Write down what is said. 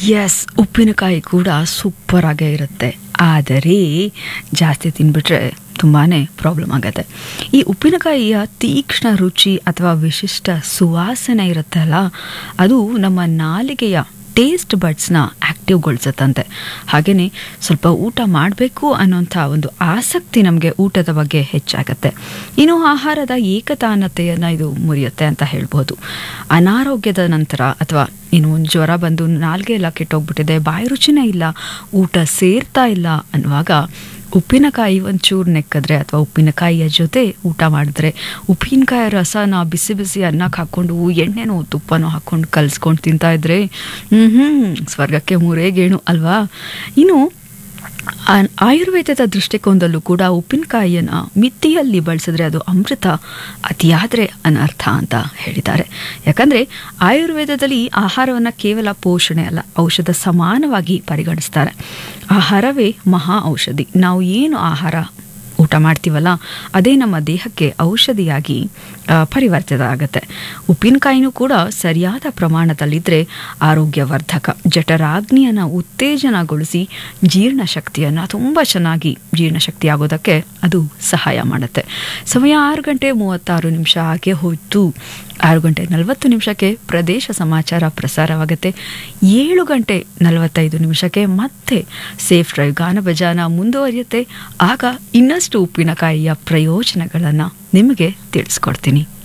S ಉಪ್ಪಿನಕಾಯಿ ಕೂಡ super ಆಗೇ ಇರುತ್ತೆ ಆದರೆ ಜಾಸ್ತಿ ತಿನ್ಬಿಟ್ರೆ ತುಂಬಾ ಪ್ರಾಬ್ಲಮ್ ಆಗುತ್ತೆ ಈ ಉಪ್ಪಿನಕಾಯಿಯ ತೀಕ್ಷ್ಣ ರುಚಿ ಅಥವಾ ವಿಶಿಷ್ಟ ಸುವಾಸನೆ ಇರುತ್ತಲ್ಲ ಅದು ನಮ್ಮ ನಾಲಿಗೆಯ ಟೇಸ್ಟ್ ಬಡ್ಸ್ನ ಆ್ಯಕ್ಟಿವ್ಗೊಳಿಸುತ್ತಂತೆ ಹಾಗೆಯೇ ಸ್ವಲ್ಪ ಊಟ ಮಾಡಬೇಕು ಅನ್ನೋಂಥ ಒಂದು ಆಸಕ್ತಿ ನಮಗೆ ಊಟದ ಬಗ್ಗೆ ಹೆಚ್ಚಾಗತ್ತೆ ಇನ್ನು ಆಹಾರದ ಏಕತಾನತೆಯನ್ನು ಇದು ಮುರಿಯುತ್ತೆ ಅಂತ ಹೇಳ್ಬೋದು ಅನಾರೋಗ್ಯದ ನಂತರ ಅಥವಾ ಇನ್ನು ಒಂದು ಜ್ವರ ಬಂದು ನಾಲ್ಗೆ ಎಲ್ಲ ಕೆಟ್ಟೋಗ್ಬಿಟ್ಟಿದೆ ಬಾಯಿ ರುಚಿನೇ ಇಲ್ಲ ಊಟ ಸೇರ್ತಾ ಇಲ್ಲ ಅನ್ನುವಾಗ ಉಪ್ಪಿನಕಾಯಿ ಒಂಚೂರು ನೆಕ್ಕಿದ್ರೆ ಅಥವಾ ಉಪ್ಪಿನಕಾಯಿಯ ಜೊತೆ ಊಟ ಮಾಡಿದ್ರೆ ಉಪ್ಪಿನಕಾಯಿ ರಸನ ಬಿಸಿ ಬಿಸಿ ಅನ್ನಕ್ಕೆ ಹಾಕ್ಕೊಂಡು ಎಣ್ಣೆನೋ ತುಪ್ಪನೋ ಹಾಕ್ಕೊಂಡು ಕಲಿಸ್ಕೊಂಡು ತಿಂತಾ ಇದ್ರೆ ಹ್ಞೂ ಸ್ವರ್ಗಕ್ಕೆ ಮೂರೇ ಗೇಣು ಅಲ್ವಾ ಇನ್ನು ಆ- ಆಯುರ್ವೇದದ ದೃಷ್ಟಿಕೋನದಲ್ಲೂ ಕೂಡ ಉಪ್ಪಿನಕಾಯಿಯನ್ನು ಮಿತಿಯಲ್ಲಿ ಬಳಸಿದ್ರೆ ಅದು ಅಮೃತ ಅತಿಯಾದರೆ ಅನರ್ಥ ಅಂತ ಹೇಳಿದ್ದಾರೆ ಯಾಕಂದರೆ ಆಯುರ್ವೇದದಲ್ಲಿ ಆಹಾರವನ್ನು ಕೇವಲ ಪೋಷಣೆ ಅಲ್ಲ ಔಷಧ ಸಮಾನವಾಗಿ ಪರಿಗಣಿಸ್ತಾರೆ ಆಹಾರವೇ ಮಹಾ ಔಷಧಿ ನಾವು ಏನು ಆಹಾರ ಊಟ ಮಾಡ್ತೀವಲ್ಲ ಅದೇ ನಮ್ಮ ದೇಹಕ್ಕೆ ಔಷಧಿಯಾಗಿ ಆ, ಪರಿವರ್ತಿತ ಆಗುತ್ತೆ ಉಪ್ಪಿನಕಾಯಿನೂ ಕೂಡ ಸರಿಯಾದ ಪ್ರಮಾಣದಲ್ಲಿದ್ದರೆ ಆರೋಗ್ಯವರ್ಧಕ ಜಠರಾಗ್ನಿಯನ್ನು ಉತ್ತೇಜನಗೊಳಿಸಿ ಜೀರ್ಣಶಕ್ತಿಯನ್ನು ತುಂಬ ಚೆನ್ನಾಗಿ ಜೀರ್ಣಶಕ್ತಿ ಆಗೋದಕ್ಕೆ ಅದು ಸಹಾಯ ಮಾಡುತ್ತೆ ಸಮಯ ಆರು ಗಂಟೆ ಮೂವತ್ತಾರು ನಿಮಿಷ ಹಾಗೆ ಹೋಯ್ತು ಆರು ಗಂಟೆ ನಲವತ್ತು ನಿಮಿಷಕ್ಕೆ ಪ್ರದೇಶ ಸಮಾಚಾರ ಪ್ರಸಾರವಾಗುತ್ತೆ ಏಳು ಗಂಟೆ ನಲವತ್ತೈದು ನಿಮಿಷಕ್ಕೆ ಮತ್ತೆ ಸೇಫ್ ಡ್ರೈವ್ ಗಾನ ಭಜಾನ ಮುಂದುವರಿಯುತ್ತೆ ಆಗ ಇನ್ನಷ್ಟು ಉಪ್ಪಿನಕಾಯಿಯ ಪ್ರಯೋಜನಗಳನ್ನು ನಿಮಗೆ ತಿಳಿಸ್ಕೊಡ್ತೀನಿ